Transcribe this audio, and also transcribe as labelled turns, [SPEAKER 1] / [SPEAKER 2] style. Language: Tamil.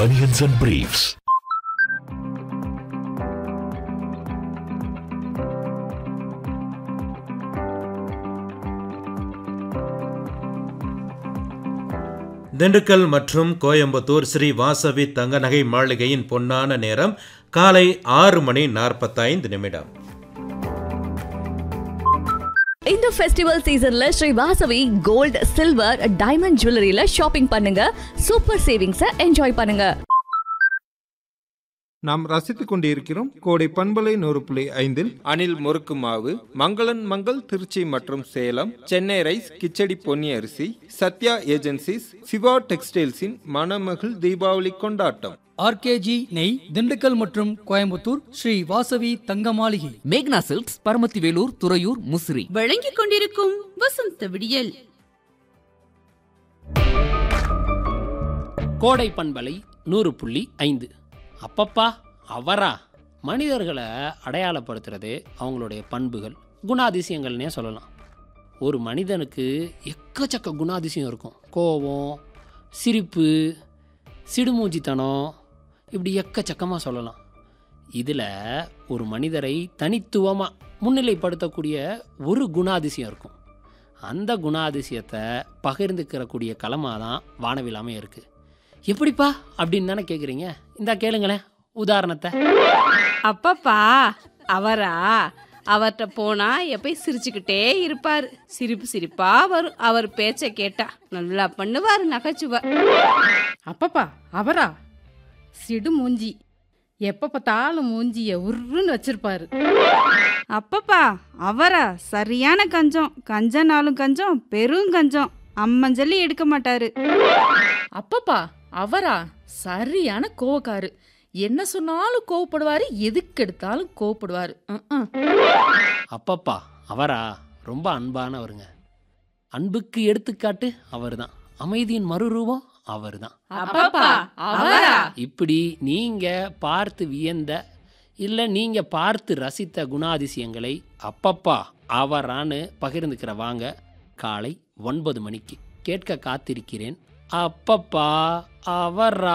[SPEAKER 1] Bunions and Briefs.
[SPEAKER 2] திண்டுக்கல் மற்றும் கோயம்புத்தூர் ஸ்ரீ வாசவி தங்கநகை மாளிகையின் பொன்னான நேரம் காலை ஆறு மணி நாற்பத்தைந்து நிமிடம்
[SPEAKER 3] இந்த ஃபெஸ்டிவல் சீசன்ல Shri Vasavi gold silver diamond ஜுவல்லரியில ஷாப்பிங் பண்ணுங்க சூப்பர் சேவிங்ஸ என்ஜாய் பண்ணுங்க
[SPEAKER 4] நாம் ரசித்துக் கொண்டிருக்கிறோம் கோடை பண்பலை நூறு புள்ளி ஐந்தில் அனில் முறுக்கு மாவு மங்களன் மங்கள் திருச்சி மற்றும் சேலம் சென்னை ரைஸ் கிச்சடி பொன்னி அரிசி சத்யா ஏஜென்சிஸ் சிவா டெக்ஸ்டைல்ஸின் மணமகள் தீபாவளி கொண்டாட்டம்
[SPEAKER 5] ஆர்கேஜி நெய் திண்டுக்கல் மற்றும் கோயம்புத்தூர் ஸ்ரீ வாசவி தங்க மாளிகை
[SPEAKER 6] மேக்னா சில்க்ஸ் பரமத்தி வேலூர் துறையூர் முசிறி
[SPEAKER 7] வழங்கிக் கொண்டிருக்கும் வசந்த விடியல்
[SPEAKER 8] கோடை பண்பலை நூறு புள்ளி ஐந்து அப்பப்பா அவரா மனிதர்களை அடையாளப்படுத்துறது அவங்களுடைய பண்புகள் குணாதிசயங்கள்னே சொல்லலாம் ஒரு மனிதனுக்கு எக்கச்சக்க குணாதிசயம் இருக்கும் கோபம் சிரிப்பு சிடுமூஞ்சித்தனம் இப்படி எக்கச்சக்கமாக சொல்லலாம் இதில் ஒரு மனிதரை தனித்துவமாக முன்னிலைப்படுத்தக்கூடிய ஒரு குணாதிசயம் இருக்கும் அந்த குணாதிசயத்தை பகிர்ந்துக்கிறக்கூடிய களமாக தான் வானவில் அமைய இருக்குது எப்படிப்பா அப்படின்னு தானே கேட்குறீங்க இந்தா கேளுங்களேன் உதாரணத்தை
[SPEAKER 7] அப்பப்பா அவரா அவர்கிட்ட போனா எப்பயும் சிரிச்சுக்கிட்டே இருப்பாரு சிரிப்பு சிரிப்பா வரும் அவர் பேச்ச கேட்டா நல்லா பண்ணுவாரு நகைச்சுவை
[SPEAKER 9] அப்பப்பா அவரா சிடு மூஞ்சி எப்ப பார்த்தாலும் மூஞ்சிய உருன்னு வச்சிருப்பாரு
[SPEAKER 10] அப்பப்பா அவரா சரியான கஞ்சம் கஞ்சனாலும் கஞ்சம் பெரும் கஞ்சம் அம்மஞ்சல்லி எடுக்க மாட்டாரு
[SPEAKER 9] அப்பப்பா அவரா சரியான கோவக்காரு என்ன சொன்னாலும் கோவப்படுவாரு எதுக்கு எடுத்தாலும் கோவப்படுவாரு ம்ம்.
[SPEAKER 8] அப்பப்பா அவரா ரொம்ப அன்பானவருங்க அன்புக்கு எடுத்துக்காட்டு அவர்தான் அமைதியின் மறுரூபம் அவர்தான்
[SPEAKER 9] அப்பப்பா அவரா
[SPEAKER 8] இப்படி நீங்கள் பார்த்து வியந்த இல்லை நீங்கள் பார்த்து ரசித்த குணாதிசயங்களை அப்பப்பா அவரான்னு பகிர்ந்துக்கிற வாங்க காலை ஒன்பது மணிக்கு கேட்க காத்திருக்கிறேன் அப்பப்பா அவரா